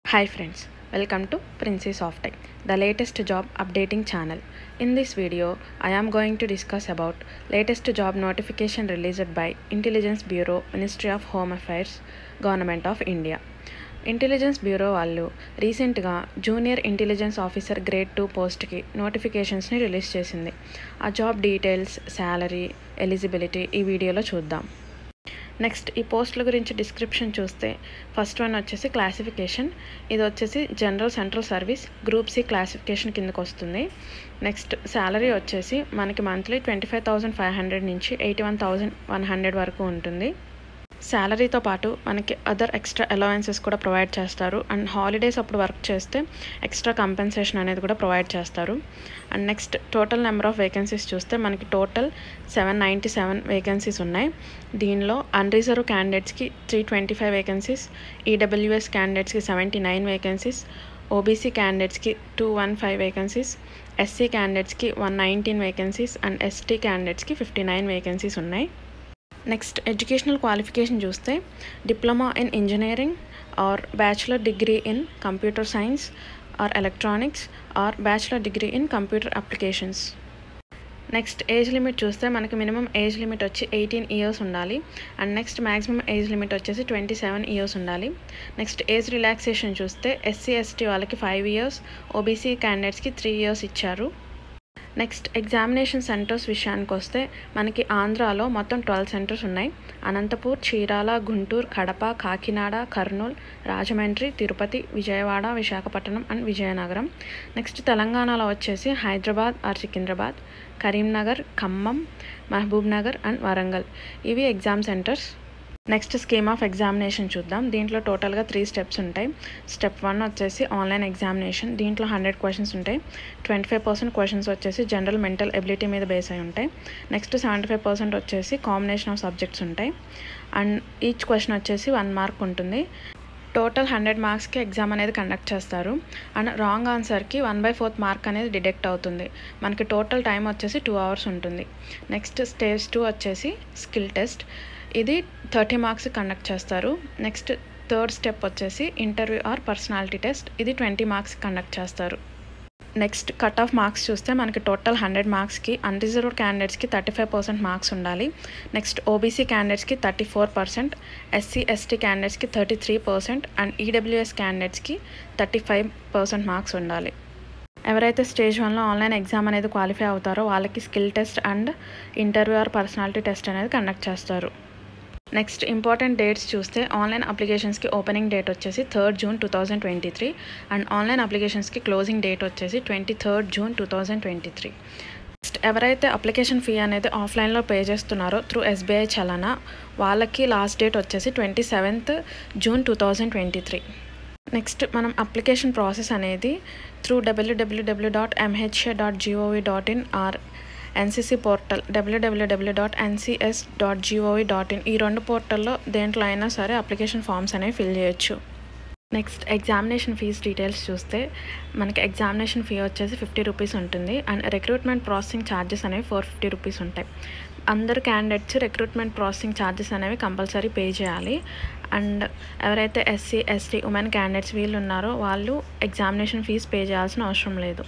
Hi friends, welcome to Princess of Tech, the latest job updating channel. In this video, I am going to discuss about latest job notification released by Intelligence Bureau, Ministry of Home Affairs, Government of India. Intelligence bureau వాళ్ళు రీసెంట్గా junior intelligence officer grade two పోస్ట్కి నోటిఫికేషన్స్ని release చేసింది ఆ job details salary eligibility ఈ వీడియోలో చూద్దాం next ఈ పోస్టుల గురించి డిస్క్రిప్షన్ చూస్తే ఫస్ట్ వన్ వచ్చేసి క్లాసిఫికేషన్ ఇది వచ్చేసి general central service group C classification కిందకు వస్తుంది నెక్స్ట్ శాలరీ వచ్చేసి మనకి monthly twenty five thousand five hundred నుంచి eighty one thousand one hundred వరకు ఉంటుంది శాలరీతో పాటు మనకి అదర్ ఎక్స్ట్రా అలవెన్సెస్ కూడా ప్రొవైడ్ చేస్తారు అండ్ హాలిడేస్ అప్పుడు వర్క్ చేస్తే ఎక్స్ట్రా కంపెన్సేషన్ అనేది కూడా ప్రొవైడ్ చేస్తారు and next total number of vacancies చూస్తే మనకి total seven ninety seven vacancies ఉన్నాయి దీనిలో అన్రిజర్వ్ క్యాండిడేట్స్కి three twenty five vacancies EWS క్యాండిడేట్స్కి సెవెంటీ నైన్ వేకెన్సీస్ ఓబీసీ క్యాండిడేట్స్కి two one five vacancies SC క్యాండిడేట్స్కి one nineteen vacancies and ST క్యాండిడేట్స్కి fifty nine vacancies ఉన్నాయి నెక్స్ట్ ఎడ్యుకేషనల్ క్వాలిఫికేషన్ చూస్తే diploma in engineering or bachelor degree in computer science or electronics or bachelor degree in computer applications next age limit చూస్తే మనకి minimum age limit వచ్చి eighteen years ఉండాలి and next maximum age limit వచ్చేసి twenty seven years ఉండాలి next age relaxation చూస్తే SC ST వాళ్ళకి five years OBC క్యాండిడేట్స్కి three years ఇచ్చారు నెక్స్ట్ ఎగ్జామినేషన్ సెంటర్స్ విషయానికి వస్తే మనకి ఆంధ్రాలో మొత్తం ట్వెల్వ్ సెంటర్స్ ఉన్నాయి అనంతపూర్ చీరాల గుంటూరు కడప కాకినాడ కర్నూలు రాజమండ్రి తిరుపతి విజయవాడ విశాఖపట్నం అండ్ విజయనగరం నెక్స్ట్ తెలంగాణలో వచ్చేసి Hyderabad or Secunderabad Karimnagar Khammam Mahabubnagar and Warangal ఇవి exam centres next scheme of examination చూద్దాం దీంట్లో టోటల్గా త్రీ స్టెప్స్ ఉంటాయి స్టెప్ వన్ వచ్చేసి ఆన్లైన్ ఎగ్జామినేషన్ దీంట్లో హండ్రెడ్ క్వశ్చన్స్ ఉంటాయి ట్వంటీ ఫైవ్ పర్సెంట్ క్వశ్చన్స్ వచ్చేసి జనరల్ మెంటల్ ఎబిలిటీ మీద బేస్ అయి ఉంటాయి నెక్స్ట్ సెవెంటీ ఫైవ్ పర్సెంట్ వచ్చేసి కాంబినేషన్ ఆఫ్ సబ్జెక్ట్స్ ఉంటాయి అండ్ ఈచ్ క్వశ్చన్ వచ్చేసి వన్ మార్క్ ఉంటుంది టోటల్ హండ్రెడ్ మార్క్స్కి ఎగ్జామ్ అనేది కండక్ట్ చేస్తారు అండ్ రాంగ్ ఆన్సర్కి వన్ బై ఫోర్త్ మార్క్ అనేది డిడెక్ట్ అవుతుంది మనకి టోటల్ టైం వచ్చేసి టూ అవర్స్ ఉంటుంది నెక్స్ట్ స్టేజ్ టూ వచ్చేసి స్కిల్ టెస్ట్ ఇది థర్టీ మార్క్స్ కండక్ట్ చేస్తారు నెక్స్ట్ థర్డ్ స్టెప్ వచ్చేసి ఇంటర్వ్యూ ఆర్ పర్సనాలిటీ టెస్ట్ ఇది ట్వంటీ మార్క్స్ కండక్ట్ చేస్తారు నెక్స్ట్ కట్ ఆఫ్ మార్క్స్ చూస్తే మనకి టోటల్ హండ్రెడ్ మార్క్స్కి అన్రిజర్వ్డ్ క్యాండిడేట్స్కి థర్టీ ఫైవ్ పర్సెంట్ మార్క్స్ ఉండాలి నెక్స్ట్ ఓబీసీ క్యాండిడేట్స్కి thirty four percent SC ST క్యాండిడేట్స్కి thirty three percent and EWS క్యాండిడేట్స్కి థర్టీ ఫైవ్ పర్సెంట్ మార్క్స్ ఉండాలి ఎవరైతే స్టేజ్ వన్లో ఆన్లైన్ ఎగ్జామ్ అనేది క్వాలిఫై అవుతారో వాళ్ళకి skill test and interview or personality test అనేది కండక్ట్ చేస్తారు నెక్స్ట్ ఇంపార్టెంట్ డేట్స్ చూస్తే ఆన్లైన్ అప్లికేషన్స్కి ఓపెనింగ్ డేట్ వచ్చేసి third June two thousand twenty three and online అప్లికేషన్స్కి క్లోజింగ్ డేట్ వచ్చేసి twenty third June two thousand twenty three next ఎవరైతే application fee అనేది ఆఫ్లైన్లో పే చేస్తున్నారో త్రూ ఎస్బీఐ చలనా వాళ్ళకి లాస్ట్ డేట్ వచ్చేసి twenty seventh June two thousand twenty three next మనం application process అనేది through WWW dot MHA dot GOV dot in or NCC portal WWW dot NCS dot GOV dot in ఈ రెండు పోర్టల్లో దేంట్లో అయినా సరే అప్లికేషన్ ఫామ్స్ అనేవి ఫిల్ చేయొచ్చు నెక్స్ట్ ఎగ్జామినేషన్ ఫీజ్ డీటెయిల్స్ చూస్తే మనకి ఎగ్జామినేషన్ ఫీ వచ్చేసి ఫిఫ్టీ రూపీస్ ఉంటుంది అండ్ రిక్రూట్మెంట్ ప్రాసెసింగ్ ఛార్జెస్ అనేవి ఫోర్ ఫిఫ్టీ రూపీస్ ఉంటాయి అందరు క్యాండిడేట్స్ రిక్రూట్మెంట్ ప్రాసెసింగ్ ఛార్జెస్ అనేవి కంపల్సరీ పే చేయాలి అండ్ ఎవరైతే ఎస్సీ ఎస్టీ ఉమెన్ క్యాండిడేట్స్ వీళ్ళు ఉన్నారో వాళ్ళు ఎగ్జామినేషన్ ఫీజు పే చేయాల్సిన అవసరం లేదు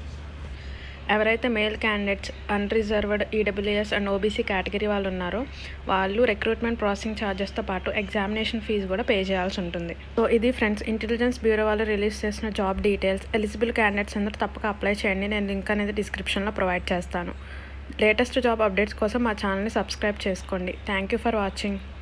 ఎవరైతే male candidates unreserved EWS and OBC category వాళ్ళు ఉన్నారో వాళ్ళు రిక్రూట్మెంట్ ప్రాసెసింగ్ ఛార్జెస్తో పాటు ఎగ్జామినేషన్ ఫీజు కూడా పే చేయాల్సి ఉంటుంది సో ఇది ఫ్రెండ్స్ ఇంటెలిజెన్స్ బ్యూరో వాళ్ళు రిలీజ్ చేసిన జాబ్ డీటెయిల్స్ ఎలిజిబుల్ క్యాండిడేట్స్ అందరూ తప్పక అప్లై చేయండి నేను లింక్ అనేది డిస్క్రిప్షన్లో ప్రొవైడ్ చేస్తాను లేటెస్ట్ జాబ్ అప్డేట్స్ కోసం మా ఛానల్ని సబ్స్క్రైబ్ చేసుకోండి థ్యాంక్ యూ ఫర్ వాచింగ్